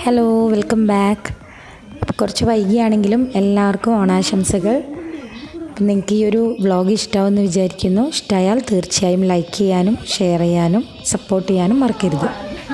hello welcome back കുറച്ച് വൈകിയാണെങ്കിലും എല്ലാവർക്കും ഓണാശംസകൾ അപ്പം നിങ്ങൾക്ക് ഈ ഒരു വ്ളോഗ് ഇഷ്ടമാവുമെന്ന് വിചാരിക്കുന്നു ഇഷ്ടമായാൽ തീർച്ചയായും ലൈക്ക് ചെയ്യാനും ഷെയർ ചെയ്യാനും സപ്പോർട്ട് ചെയ്യാനും മറക്കരുത്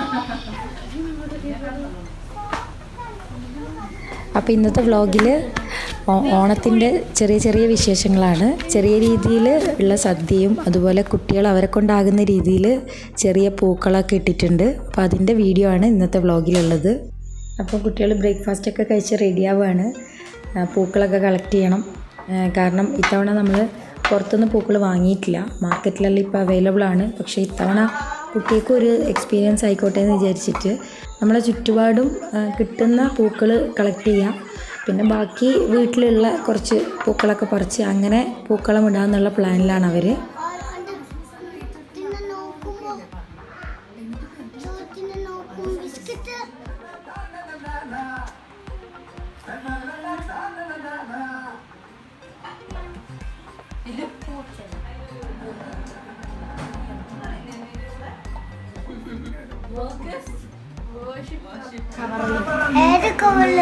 അപ്പോൾ ഇന്നത്തെ വ്ളോഗിൽ ഓണത്തിൻ്റെ ചെറിയ ചെറിയ വിശേഷങ്ങളാണ് ചെറിയ രീതിയിൽ ഉള്ള സദ്യയും അതുപോലെ കുട്ടികൾ അവരെ കൊണ്ടാകുന്ന രീതിയിൽ ചെറിയ പൂക്കളൊക്കെ ഇട്ടിട്ടുണ്ട് അപ്പോൾ അതിൻ്റെ വീഡിയോ ആണ് ഇന്നത്തെ വ്ളോഗിലുള്ളത് അപ്പോൾ കുട്ടികൾ ബ്രേക്ക്ഫാസ്റ്റ് ഒക്കെ കഴിച്ച് റെഡിയാവുകയാണ് ആ, പൂക്കളൊക്കെ കളക്ട് ചെയ്യണം ആ, കാരണം ഇത്തവണ നമ്മൾ പുറത്തുനിന്ന് പൂക്കൾ വാങ്ങിയിട്ടില്ല മാർക്കറ്റിലെല്ലാം ഇപ്പോൾ അവൈലബിൾ ആണ് പക്ഷേ ഇത്തവണ കുട്ടികൾക്കും ഒരു എക്സ്പീരിയൻസ് ആയിക്കോട്ടെ എന്ന് വിചാരിച്ചിട്ട് നമ്മളെ ചുറ്റുപാടും ആ, കിട്ടുന്ന പൂക്കൾ കളക്ട് ചെയ്യാം പിന്നെ ബാക്കി വീട്ടിലുള്ള കുറച്ച് പൂക്കളൊക്കെ പറിച്ച് അങ്ങനെ പൂക്കളം ഇടാന്നുള്ള പ്ലാനിലാണ് അവർ ചോറ്റിനെ നോക്കുമ്പോ ചോറ്റിനെ നോക്കും ബിസ്ക്കറ്റ് ഏത് കവറില്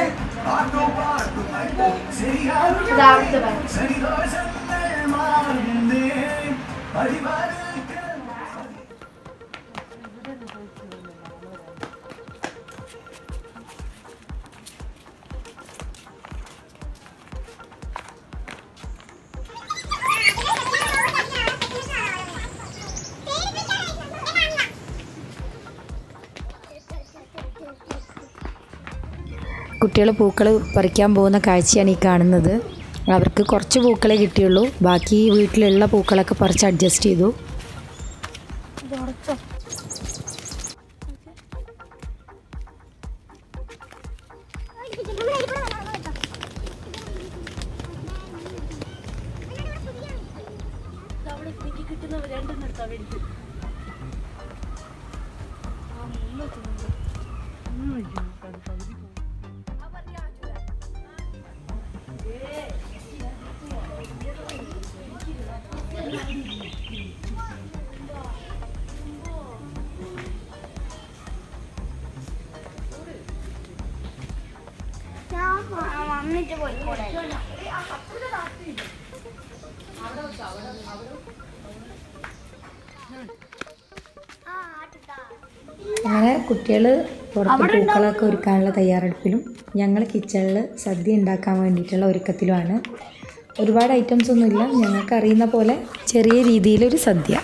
കുട്ടികൾ പൂക്കൾ പറിക്കാൻ പോകുന്ന കാഴ്ചയാണ് ഈ കാണുന്നത് അവർക്ക് കുറച്ച് പൂക്കളെ കിട്ടിയുള്ളൂ ബാക്കി വീട്ടിലുള്ള പൂക്കളൊക്കെ പറിച്ച് അഡ്ജസ്റ്റ് ചെയ്തു ഞാൻ വന്നിട്ട് പോയിക്കോട്ടെ ആ ആട്ടിട്ടാ അങ്ങനെ കുട്ടികൾ പുറത്ത് പൂക്കളൊക്കെ ഒരുക്കാനുള്ള തയ്യാറെടുപ്പിലും ഞങ്ങൾ കിച്ചണിൽ സദ്യ ഉണ്ടാക്കാൻ വേണ്ടിയിട്ടുള്ള ഒരുക്കത്തിലുമാണ് ഒരുപാട് ഐറ്റംസ് ഒന്നുമില്ല ഞങ്ങൾക്ക് അറിയുന്ന പോലെ ചെറിയ രീതിയിലൊരു സദ്യ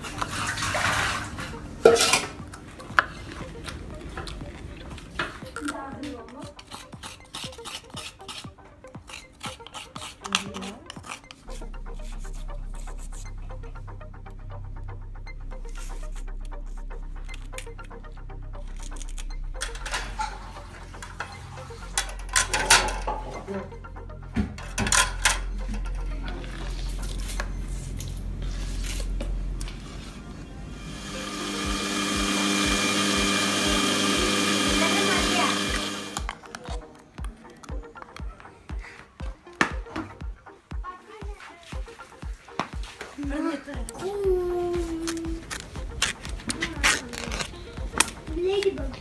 ലേഡി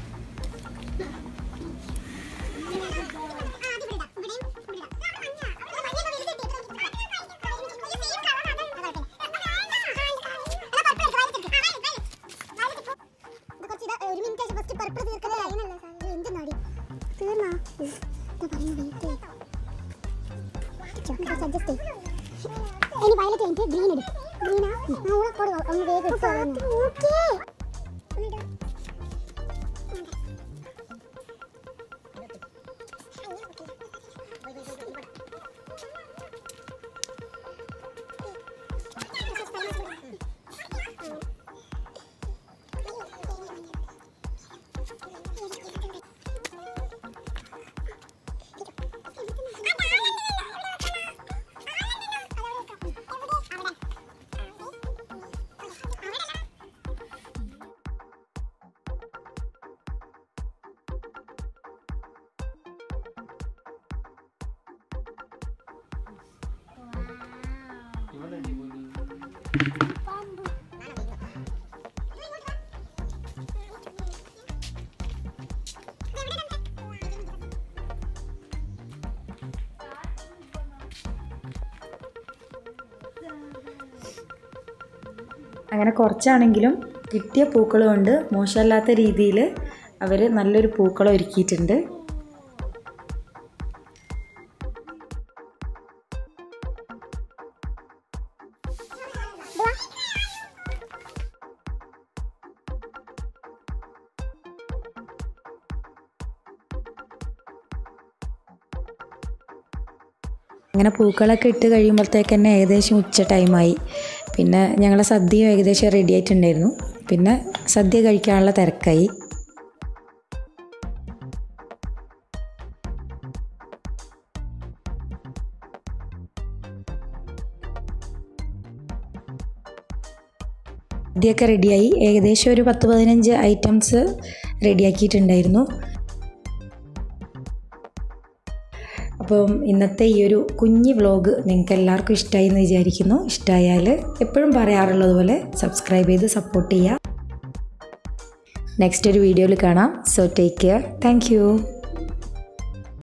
ഒരു മിനിറ്റ് ഫസ്റ്റ് പർപ്പിൾ തീർക്കല്ലേ എന്തെന്നാടി തീർന്നാ അഡ്ജസ്റ്റ് ഇനി വയലറ്റ് കഴിഞ്ഞിട്ട് ഗ്രീൻ എടുക്കും ഗ്രീനാ ഓളക്കോട് ഒന്ന് വേഗം എടുത്തു പാമ്പ് അങ്ങനെ കുറച്ചാണെങ്കിലും കിട്ടിയ പൂക്കൾ കൊണ്ട് മോശമല്ലാത്ത രീതിയിൽ അവർ നല്ലൊരു പൂക്കളം ഒരുക്കിയിട്ടുണ്ട് അങ്ങനെ പൂക്കളൊക്കെ ഇട്ട് കഴിയുമ്പോഴത്തേക്ക് തന്നെ ഏകദേശം ഉച്ച ടൈമായി പിന്നെ ഞങ്ങളെ സദ്യയും ഏകദേശം റെഡി ആയിട്ടുണ്ടായിരുന്നു പിന്നെ സദ്യ കഴിക്കാനുള്ള തിരക്കായി സദ്യയൊക്കെ റെഡിയായി ഏകദേശം ഒരു പത്ത് പതിനഞ്ച് ഐറ്റംസ് റെഡിയാക്കിയിട്ടുണ്ടായിരുന്നു അപ്പം ഇന്നത്തെ ഈ ഒരു കുഞ്ഞ് വ്ലോഗ് നിങ്ങൾക്ക് എല്ലാവർക്കും ഇഷ്ടമായി എന്ന് വിചാരിക്കുന്നു ഇഷ്ടമായാൽ എപ്പോഴും പറയാറുള്ളത് പോലെ സബ്സ്ക്രൈബ് ചെയ്ത് സപ്പോർട്ട് ചെയ്യുക നെക്സ്റ്റ് ഒരു വീഡിയോയിൽ കാണാം സോ ടേക്ക് കെയർ താങ്ക്